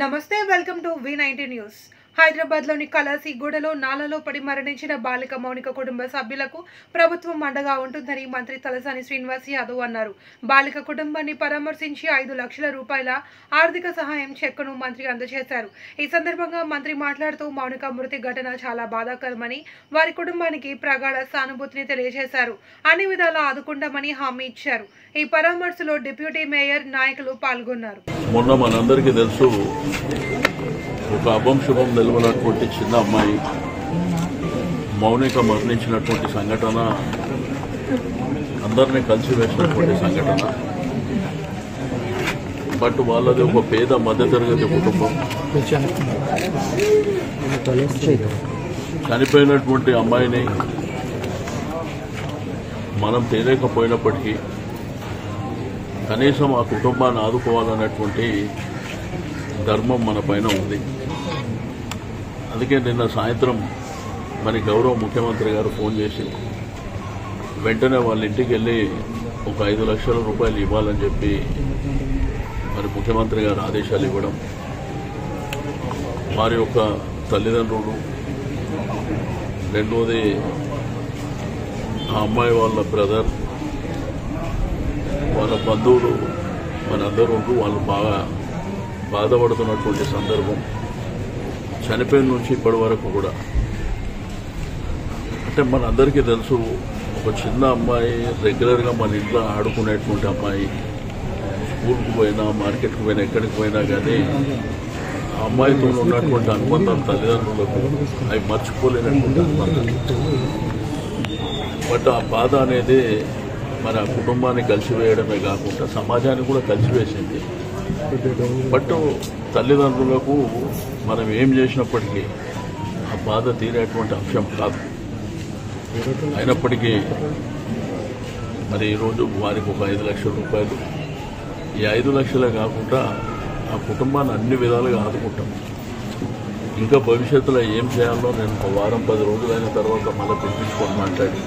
నమస్తే welcome to V ninety news Hyderabad లోని కలాసిగూడలో నాలలో పడి మరణించిన బాలిక మౌనిక కుటుంబ సభ్యులకు ప్రభుత్వం అండగా ఉంటుందని మంత్రి తలసాని శ్రీనివాస్ యాదవ్ అన్నారు బాలిక కుటుంబాన్ని పరామర్శించి ఐదు లక్షల రూపాయల ఆర్థిక సహాయం చెక్కును మంత్రి అందజేశారు ఈ సందర్భంగా మంత్రి మాట్లాడుతూ మౌనిక మృతి ఘటన చాలా బాధాకరమని వారి కుటుంబానికి ప్రగాఢ సానుభూతిని తెలియజేశారు అన్ని విధాలా ఆదుకుంటామని హామీ ఇచ్చారు ఈ పరామర్శలో డిప్యూటీ మేయర్ నాయకులు పాల్గొన్నారు మొన్న మనందరికీ తెలుసు ఒక అభం శుభం నిలవనటువంటి చిన్న అమ్మాయి మౌనిక మరణించినటువంటి సంఘటన అందరినీ కలిసి వేసినటువంటి సంఘటన బట్ వాళ్ళది ఒక పేద మధ్యతరగతి కుటుంబం చనిపోయినటువంటి అమ్మాయిని మనం తేలేకపోయినప్పటికీ కనీసం ఆ కుటుంబాన్ని ఆదుకోవాలనేటువంటి ధర్మం మన పైన ఉంది అందుకే నిన్న సాయంత్రం మరి గౌరవ ముఖ్యమంత్రి గారు ఫోన్ చేసి వెంటనే వాళ్ళ ఇంటికి వెళ్ళి ఒక ఐదు లక్షల రూపాయలు ఇవ్వాలని చెప్పి మరి ముఖ్యమంత్రి గారు ఆదేశాలు ఇవ్వడం వారి యొక్క తల్లిదండ్రులు రెండోది ఆ అమ్మాయి వాళ్ళ బ్రదర్ వాళ్ళ బంధువులు మనందరూ ఉంటూ వాళ్ళు బాగా బాధపడుతున్నటువంటి సందర్భం చనిపోయిన నుంచి ఇప్పటి వరకు కూడా అంటే మనందరికీ తెలుసు ఒక చిన్న అమ్మాయి రెగ్యులర్గా మన ఇంట్లో ఆడుకునేటువంటి అమ్మాయి స్కూల్కి పోయినా మార్కెట్కి పోయినా ఎక్కడికి పోయినా కానీ ఆ అమ్మాయితో ఉన్నటువంటి అనుబంధం తల్లిదండ్రులకు అవి మర్చిపోలేనటువంటి అనుబంధం బట్ ఆ బాధ అనేది మన కుటుంబాన్ని కలిసివేయడమే కాకుండా సమాజాన్ని కూడా కలిసివేసింది బట్ తల్లిదండ్రులకు మనం ఏం చేసినప్పటికీ ఆ బాధ తీరేటువంటి అంశం కాదు అయినప్పటికీ మరి ఈరోజు వారికి ఒక ఐదు లక్షల రూపాయలు ఈ ఐదు లక్షలే కాకుండా ఆ కుటుంబాన్ని అన్ని విధాలుగా ఆదుకుంటాం ఇంకా భవిష్యత్తులో ఏం చేయాలో నేను ఒక వారం పది రోజులైన తర్వాత మళ్ళీ పిలిపించుకొని మాట్లాడి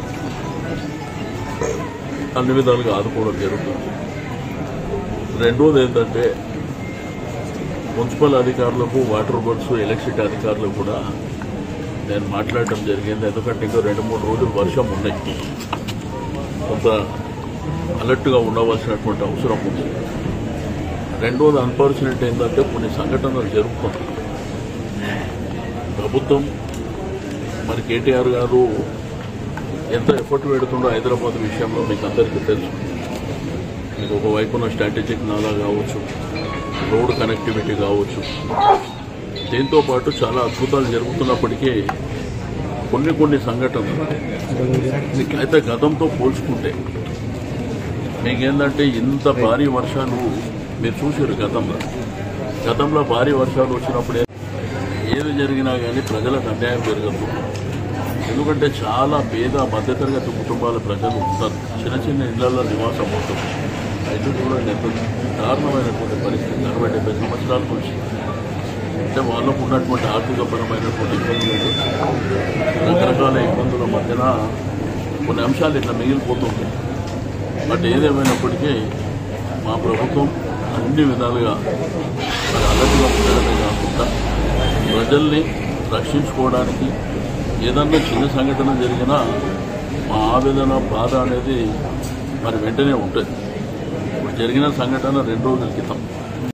అన్ని విధాలుగా ఆదుకోవడం జరుగుతుంది రెండోది ఏంటంటే మున్సిపల్ అధికారులకు వాటర్ బోర్డ్స్ ఎలక్ట్రిసిటీ అధికారులకు కూడా నేను మాట్లాడటం జరిగింది ఎందుకంటే ఇంకా రెండు మూడు రోజులు వర్షం ఉన్నాయి కొంత అలర్ట్గా ఉండవలసినటువంటి అవసరం ఉంది రెండోది అన్ఫార్చునేట్ ఏంటంటే కొన్ని సంఘటనలు జరుగుతున్నాయి ప్రభుత్వం మరి కేటీఆర్ గారు ఎంత ఎఫర్ట్ పెడుతుండో హైదరాబాద్ విషయంలో మీకు అందరికీ తెలుసు మీకు ఒకవైపున స్ట్రాటజిక్ నాలా కావచ్చు రోడ్ కనెక్టివిటీ కావచ్చు దీంతో పాటు చాలా అద్భుతాలు జరుగుతున్నప్పటికీ కొన్ని కొన్ని సంఘటనలు అయితే గతంతో పోల్చుకుంటే మీకేంటంటే ఇంత భారీ వర్షాలు మీరు చూసారు గతంలో గతంలో భారీ వర్షాలు వచ్చినప్పుడే ఏది జరిగినా కానీ ప్రజలకు అన్యాయం జరగదు ఎందుకంటే చాలా పేద మధ్యతరగతి కుటుంబాల ప్రజలు ఉంటారు చిన్న చిన్న ఇళ్లలో నివాసం ఉంటుంది అయితే కూడా ఎంత దారుణమైనటువంటి పరిస్థితి అరవై డెబ్బై సంవత్సరాల నుంచి అంటే వాళ్ళకు ఉన్నటువంటి ఆర్థికపరమైనటువంటి ఇబ్బందులు రకరకాల ఇబ్బందుల మధ్యన కొన్ని అంశాలు ఇట్లా మిగిలిపోతుంటాయి బట్ ఏదేమైనప్పటికీ మా ప్రభుత్వం అన్ని విధాలుగా మరి అలర్ట్గా ఉండడమే కాకుండా ప్రజల్ని రక్షించుకోవడానికి ఏదన్నా చిన్న సంఘటన జరిగినా మా ఆవేదన బాధ అనేది మరి వెంటనే ఉంటుంది ఇప్పుడు జరిగిన సంఘటన రెండు రోజుల క్రితం